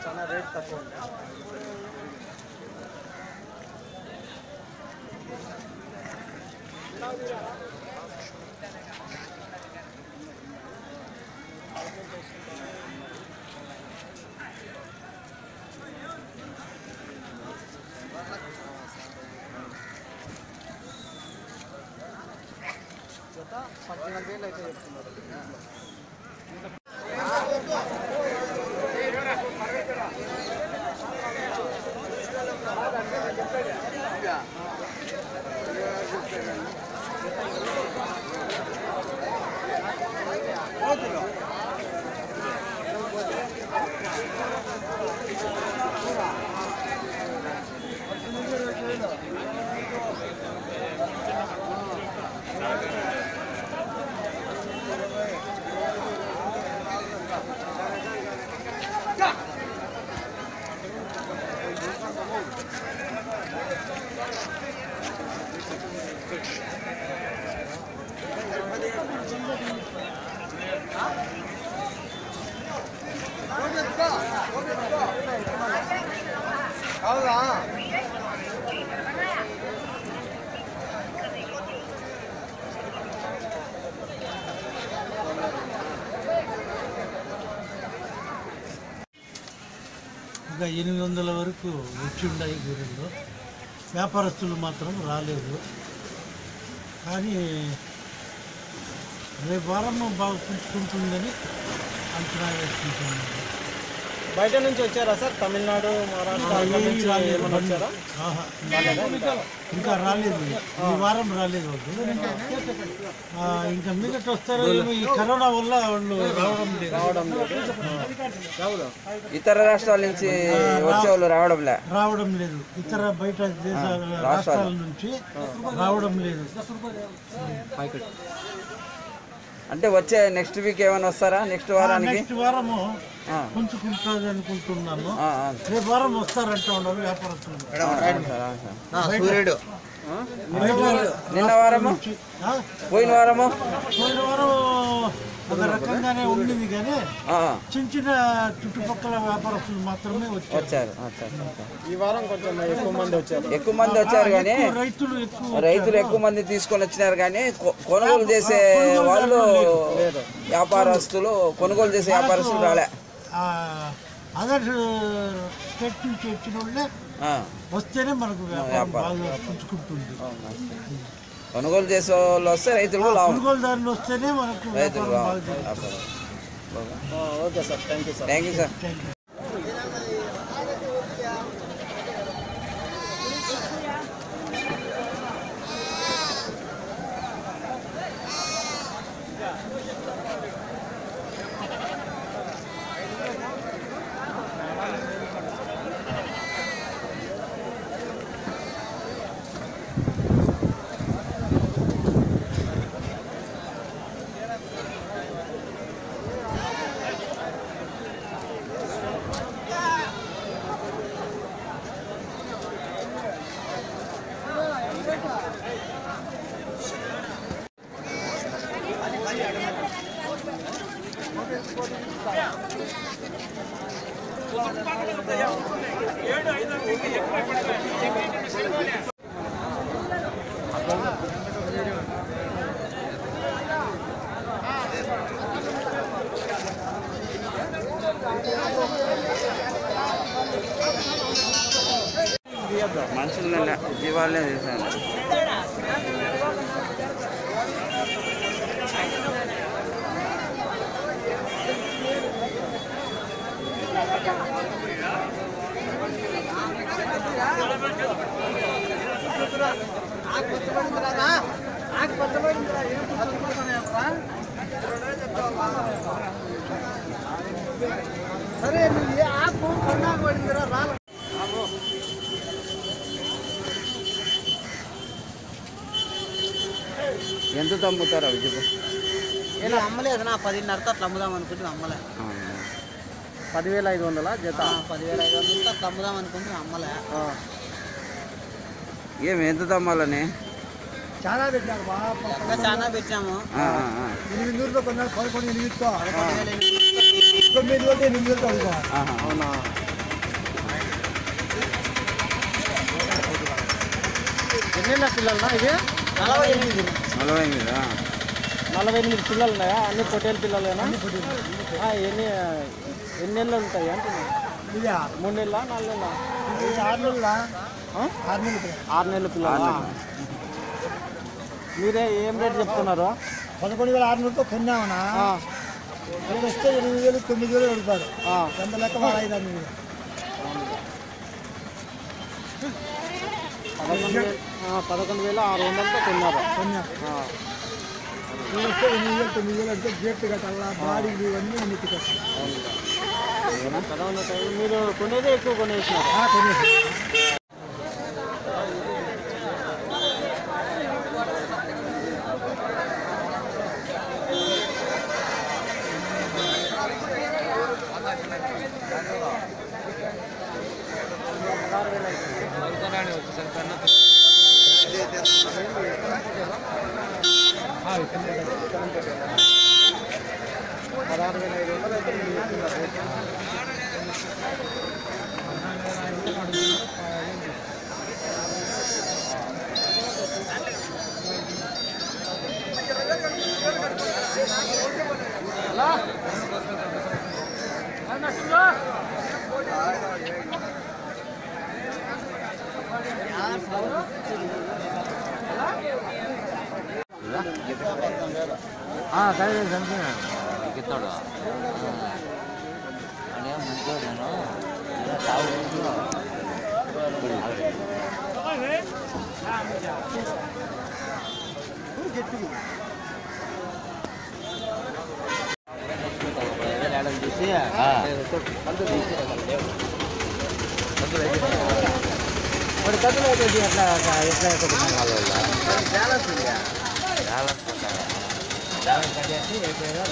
చాలా రేట్ తక్కువ ఉంది జత పద్నాలుగు వేలు అయితే చెప్తున్నారు అవునా ఇంకా ఎనిమిది వందల వరకు వచ్చి ఉన్నాయి గొర్రెలు వ్యాపారస్తులు మాత్రం రాలేదు కానీ రేపు వారం బాగా పుంజుకుంటుందని అంచనా వేసుకుంటున్నాను బయట నుంచి వచ్చారా సార్ తమిళనాడు మహారాష్ట్ర అక్కడ నుంచి ఏమైనా వచ్చారా ఆహా. ఇంకా రాలేదు ఈ వారం రాలేదు వాళ్ళు ఆ, ఇంకా మిగతా వస్తారో ఏమో ఈ కరోనా వల్ల వాళ్ళు రావడం లేదు రావడం లేదు ఇతర రాష్ట్రాల నుంచి వచ్చేవాళ్ళు రావడంలే రావడం లేదు ఇతర బయట దేశాల రాష్ట్రాల నుంచి రావడం లేదు అంటే వచ్చే నెక్స్ట్ వీక్ ఏమైనా వస్తారా నెక్స్ట్ వారానికి నెక్స్ట్ వారము ఆ. పుంజుకుంటుంది అనుకుంటున్నాను ఆ, ఆ. రేపు వారం వస్తారంట ఉన్నారు వ్యాపారస్తులు అవును సార్, అవును సార్. బయట నిన్న వారము ఆ? పోయిన వారము పోయిన వారం ఒక రకంగానే ఉండింది కానీ ఆ, చిన్న చిన్న చుట్టుపక్కల వ్యాపారస్తులు మాత్రమే వచ్చారు వచ్చారు వచ్చారు వచ్చారు. ఈ వారం కొంచెం ఎక్కువ మంది వచ్చారు ఎక్కువ మంది వచ్చారు కానీ ఎక్కువ రైతులు ఎక్కువ రైతులు ఎక్కువ మంది తీసుకొని వచ్చినారు కానీ కొ- కొనుగోలు చేసే వాళ్ళు వ్యాపారస్తులు కొనుగోలు చేసే వ్యాపారస్తులు రాలే అదర్ స్టేట్ నుంచి వచ్చిన వాళ్ళే ఆ, వస్తేనే మనకు వ్యాపారం బాగా పుంజుకుంటుంది కొనుగోలు చేసే వాళ్ళు వస్తే రైతులు లాభం కొనుగోలుదారులు వస్తేనే మనకు రైతులు వ్యాపారం లాభం బాగా జరుగుతుంది. వ్యాపారం. Okay sir thank you sir thank you sir Thank you. మనుషులు జీవాలనే చేశాను సరే నువ్వు ఏ ఆకు కన్నాకు పడిందిరా రాల ఎంత తమ్ముతారా విజయ్ నేను అమ్మలేదు నా పదిన్నరతో అట్లా అమ్ముదాం అనుకుంటే అమ్మలే పదివేల ఐదు వందల జత ఆ, పదివేల ఐదు వందలతో అట్లా అమ్ముదాం అనుకుంటే అమ్మలే ఆ. ఏమి ఎంత తమ్మాలని చాలా పెట్టారు బాగా ఇంకా చాలా పెట్టాము ఆ, ఆ, ఆ. ఎనిమిది నూరులో కొన్నారు పదకొండు ఎనిమిదితో పదివేల ఎనిమిది తొమ్మిది వేలతో ఎనిమిది వేలతో అడుగుతాం ఆహా. అవునా ఎన్ని పిల్లలున్నా ఇవి నలభై ఎనిమిది నలభై ఎనిమిదా నలభై ఎనిమిది పిల్లలు ఉన్నాయా అన్ని పొట్టేలు పిల్లలేనా ఆ, ఎన్ని ఎన్ని నెలలు ఉంటాయి అంటున్నా ఇదా మూడు నెలల నాలుగు నెలల ఇది ఆరు నెలల ఆరు నెలలు ఆరు నెలల పిల్లలు మీరే ఏం రేట్ చెప్తున్నారు పదకొండు వేల ఆరు నెలలతో కొన్నామన్నా ఆ, అది వస్తే ఎనిమిది వేలు తొమ్మిది వేలు అడుగుతారు ఆ. ఎంత లెక్క వాళ్ళ ఐదు ఆరు వేలు పదకొండు వేలు ఆ, పదకొండు వేల ఆరు వందలతో కొన్నారు కొన్నాం ఆ, ఇది వస్తే ఎనిమిది వేలు తొమ్మిది వేలు అడిగితే గేట్ కట్టాలా బాడీలు ఇవన్నీ అన్ని కట్టాలి పదకొండు టైం మీరు కొనేదే ఎక్కువ కొనేసినారు కొనేసి పదహారు వేల ఐదు వందలు అయితే మీరు చెప్తున్నారు రేట్. సరే చనిపోయినాడు గిత్తాడు అని ముందు నేను తాగు చూసి మరి కథలు అయితే ఎట్లా ఎట్లా ఎక్కుతున్నాను వాళ్ళ వల్ల బ్యాలెన్స్ ఉందా బ్యాలెన్స్ ఉందా బ్యాలెన్స్ కట్టేసి అయిపోయిందా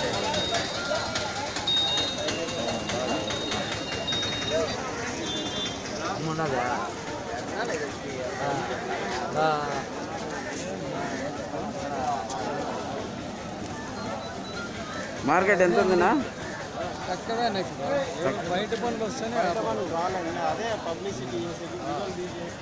ఉన్నదా మార్కెట్ ఎంత ఉందినా బయట పనులు వస్తేనే బయట పనులు రాలేదు అదే పబ్లిసిటీ చేసేది వీడియోలు తీసేది.